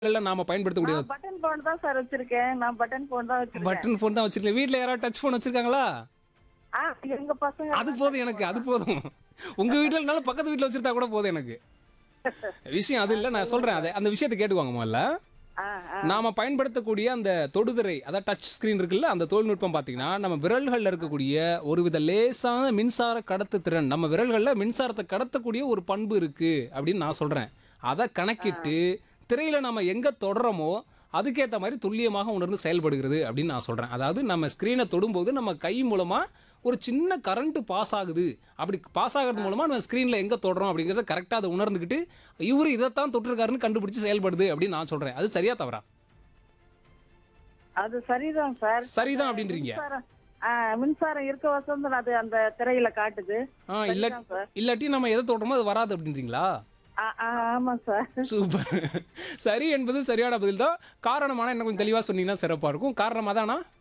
எல்லாம் நாம பயன்படுத்தக்கூடிய பட்டன் போன் தான் சார் வச்சிருக்கேன் நான் பட்டன் போன் தான் வச்சிருக்கேன் பட்டன் ஃபோன் தான் வச்சிருக்கேன் வீட்ல யாராவது டச் ஃபோன் வச்சிருக்காங்களா ஆ எங்க பசங்க அது போதும் எனக்கு அது போதும் உங்க வீட்ல இருந்தாலும் பக்கத்து வீட்ல வச்சிருந்தா கூட போதும் எனக்கு விஷயம் அது இல்ல நான் சொல்றேன் அதை அந்த விஷயத்தை கேட்டுக்குவாங்க முதல்ல ஆ, ஆ. நாம பயன்படுத்தக்கூடிய அந்த தொடுதிரை அதாவது டச் ஸ்கிரீன் இருக்குல்ல அந்த தொழில்நுட்பம் பார்த்தீங்கன்னா நம்ம விரல்கள்ல இருக்கக்கூடிய ஒருவித லேசான மின்சார கடத்து திறன் நம்ம விரல்கள்ல மின்சாரத்தை கடத்தக்கூடிய ஒரு பண்பு இருக்கு அப்படின்னு நான் சொல்றேன் அதை கணக்கிட்டு திரையில நம்ம எங்க தொடறோமோ அதுக்கேற்ற மாதிரி துல்லியமாக உணர்ந்து செயல்படுகிறது அப்படின்னு நான் சொல்றேன் அதாவது நம்ம ஸ்கிரீனை தொடும்போது நம்ம கை மூலமா ஒரு சின்ன கரண்ட் பாஸ் ஆகுது அப்படி பாஸ் ஆகிறது மூலமா நம்ம ஸ்க்ரீனில் எங்கே தொடுறோம் அப்படிங்கிறத கரெக்டாக அதை உணர்ந்துக்கிட்டு இவர் இதைத்தான் தொட்டிருக்காருன்னு கண்டுபிடிச்சு செயல்படுது அப்படின்னு நான் சொல்றேன் அது சரியா தவறா அது சரிதான் சார் சரிதான் அப்படின்றீங்க மின்சாரம் ஆ, மின்சாரம் இருக்க வசந்தம் அது அந்த திரையில காட்டுது ஆ இல்ல சரிதான் சார் இல்லாட்டி நம்ம எதை தொடுறோமோ அது வராது அப்படின்றீங்களா ஆ, ஆ, ஆமா சார் சூப்பர் சரி என்பது சரியான பதில் தான் காரணமான என்ன கொஞ்சம் தெளிவாக சொன்னீங்கன்னா சிறப்பாக இருக்கும் காரணம் அதானா